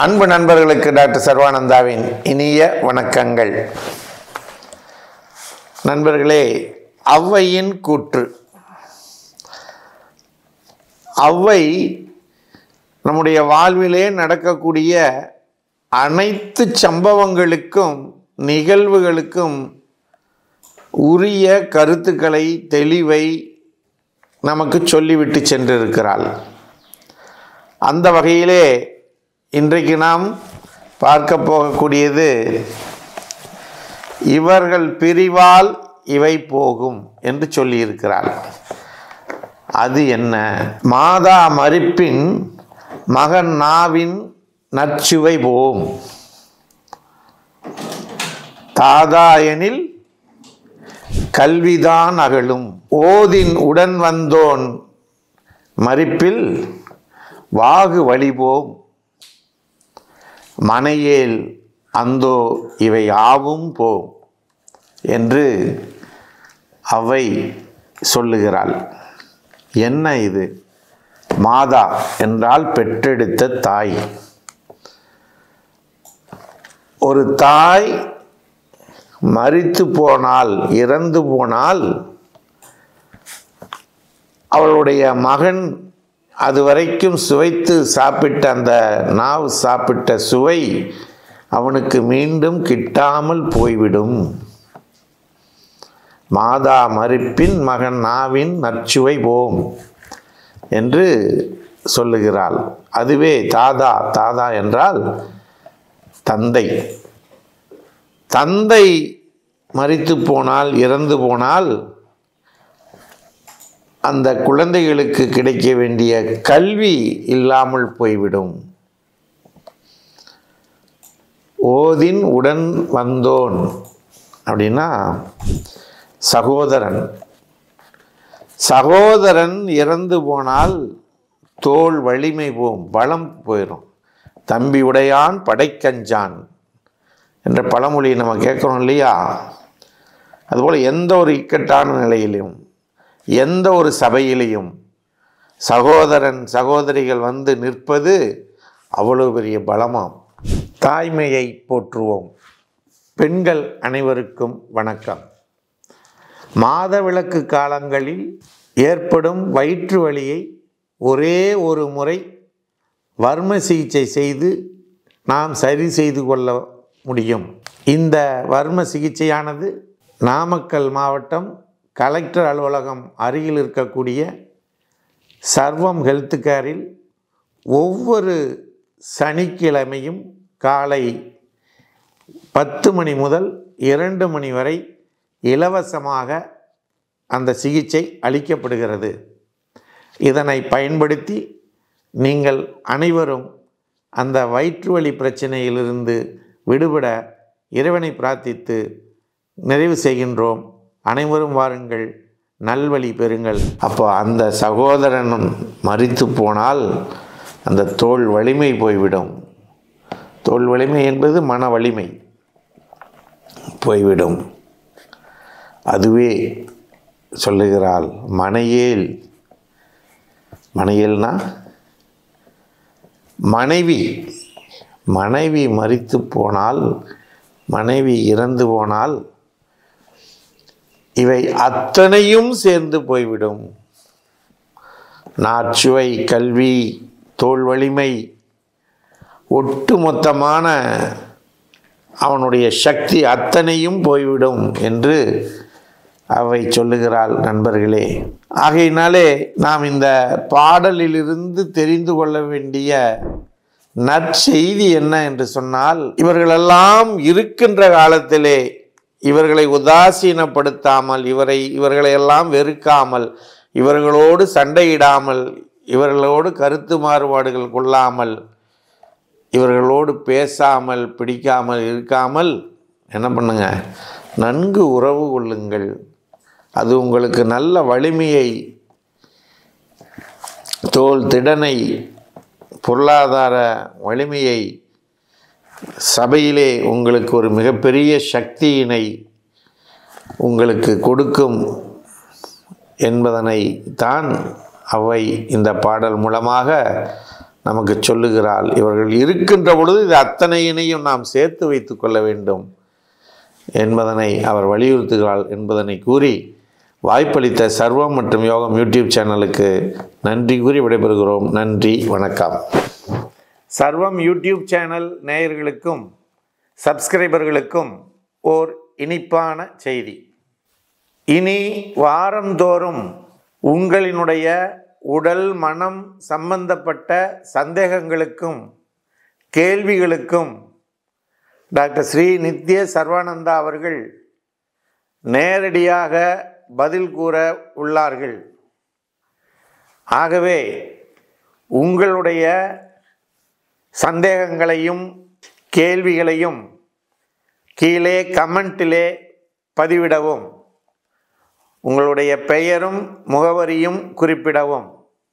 அன்பு நண்பர்களுக்கு டாக்டர் சர்வானந்தாவின் இனிய வணக்கங்கள் நண்பர்களே ஔவையின் கூற்று ஔவை நம்முடைய வாழ்விலே நடக்கக்கூடிய அனைத்து சம்பவங்களுக்கும் நிகழ்வுகளுக்கும் உரிய கருத்துக்களை தெளிவை நமக்கு சொல்லிவிட்டு சென்றிருக்கிறாள் அந்த வகையிலே இன்றைக்கு நாம் பார்க்க போகக்கூடியது இவர்கள் பிரிவால் இவை போகும் என்று சொல்லியிருக்கிறார் அது என்ன மாதா மறுப்பின் மகன் நாவின் நற்சுவை போம் தாதா எனில் கல்விதான் அகலும் ஓதின் உடன் வந்தோன் மறிப்பில் வாகு வழிபோம் மனையேல் அந்தோ இவை ஆவும் போம் என்று அவை சொல்லுகிறாள் என்ன இது மாதா என்றால் பெற்றெடுத்த தாய் ஒரு தாய் மரித்து போனால் இறந்து போனால் அவளுடைய மகன் அதுவரைக்கும் சுவைத்து சாப்பிட்ட அந்த நாவு சாப்பிட்ட சுவை அவனுக்கு மீண்டும் கிட்டாமல் போய்விடும் மாதா மறுப்பின் மகன் நாவின் நற்சுவை போம் என்று சொல்லுகிறாள் அதுவே தாதா தாதா என்றால் தந்தை தந்தை மறித்து போனால் இறந்து போனால் அந்த குழந்தைகளுக்கு கிடைக்க வேண்டிய கல்வி இல்லாமல் போய்விடும் ஓதின் உடன் வந்தோன் அப்படின்னா சகோதரன் சகோதரன் இறந்து போனால் தோல் வலிமை போம் பலம் போயிடும் தம்பி உடையான் படைக்கஞ்சான் என்ற பழமொழி நம்ம கேட்குறோம் இல்லையா அதுபோல் எந்த ஒரு இக்கட்டான நிலையிலும் எந்த ஒரு சபையிலையும் சகோதரன் சகோதரிகள் வந்து நிற்பது அவ்வளோ பெரிய பலமாம் தாய்மையை போற்றுவோம் பெண்கள் அனைவருக்கும் வணக்கம் மாதவிலக்கு காலங்களில் ஏற்படும் வயிற்று வலியை ஒரே ஒரு முறை வர்ம சிகிச்சை செய்து நாம் சரி செய்து கொள்ள முடியும் இந்த வர்ம சிகிச்சையானது நாமக்கல் மாவட்டம் கலெக்டர் அலுவலகம் அருகில் இருக்கக்கூடிய சர்வம் ஹெல்த் கேரில் ஒவ்வொரு சனிக்கிழமையும் காலை பத்து மணி முதல் இரண்டு மணி வரை இலவசமாக அந்த சிகிச்சை அளிக்கப்படுகிறது இதனை பயன்படுத்தி நீங்கள் அனைவரும் அந்த வயிற்று வலி பிரச்சனையிலிருந்து விடுபட இறைவனை பிரார்த்தித்து நிறைவு செய்கின்றோம் அனைவரும் வாருங்கள் நல்வழி பெறுங்கள் அப்போ அந்த சகோதரனும் மறித்து போனால் அந்த தோல் வலிமை போய்விடும் தோல் வலிமை என்பது மன வலிமை போய்விடும் அதுவே சொல்லுகிறாள் மனையேல் மனையேல்னா மனைவி மனைவி மறித்து போனால் மனைவி இறந்து போனால் இவை அத்தனையும் சேர்ந்து போய்விடும் நாச்சுவை கல்வி தோல் வலிமை ஒட்டுமொத்தமான அவனுடைய சக்தி அத்தனையும் போய்விடும் என்று அவை சொல்லுகிறாள் நண்பர்களே ஆகையினாலே நாம் இந்த பாடலிலிருந்து தெரிந்து கொள்ள வேண்டிய நற்செய்தி என்ன என்று சொன்னால் இவர்களெல்லாம் இருக்கின்ற காலத்திலே இவர்களை உதாசீனப்படுத்தாமல் இவரை இவர்களையெல்லாம் வெறுக்காமல் இவர்களோடு சண்டையிடாமல் இவர்களோடு கருத்து மாறுபாடுகள் கொள்ளாமல் இவர்களோடு பேசாமல் பிடிக்காமல் இருக்காமல் என்ன பண்ணுங்க நன்கு உறவு கொள்ளுங்கள் அது உங்களுக்கு நல்ல வலிமையை தோல் திடனை பொருளாதார வலிமையை சபையிலே உங்களுக்கு ஒரு மிகப்பெரிய சக்தியினை உங்களுக்கு கொடுக்கும் என்பதனை தான் அவை இந்த பாடல் மூலமாக நமக்கு சொல்லுகிறாள் இவர்கள் இருக்கின்ற பொழுது இது அத்தனையினையும் நாம் சேர்த்து வைத்து கொள்ள வேண்டும் என்பதனை அவர் வலியுறுத்துகிறாள் என்பதனை கூறி வாய்ப்பளித்த சர்வம் மற்றும் யோகம் யூடியூப் சேனலுக்கு நன்றி கூறி விடைபெறுகிறோம் நன்றி வணக்கம் சர்வம் யூடியூப் சேனல் நேயர்களுக்கும் சப்ஸ்கிரைபர்களுக்கும் ஓர் இனிப்பான செய்தி இனி வாரந்தோறும் உங்களினுடைய உடல் மனம் சம்பந்தப்பட்ட சந்தேகங்களுக்கும் கேள்விகளுக்கும் டாக்டர் ஸ்ரீ நித்ய சர்வானந்தா அவர்கள் நேரடியாக பதில் கூற உள்ளார்கள் ஆகவே உங்களுடைய சந்தேகங்களையும் கேள்விகளையும் கீழே கமெண்டிலே பதிவிடவும் உங்களுடைய பெயரும் முகவரியும் குறிப்பிடவும்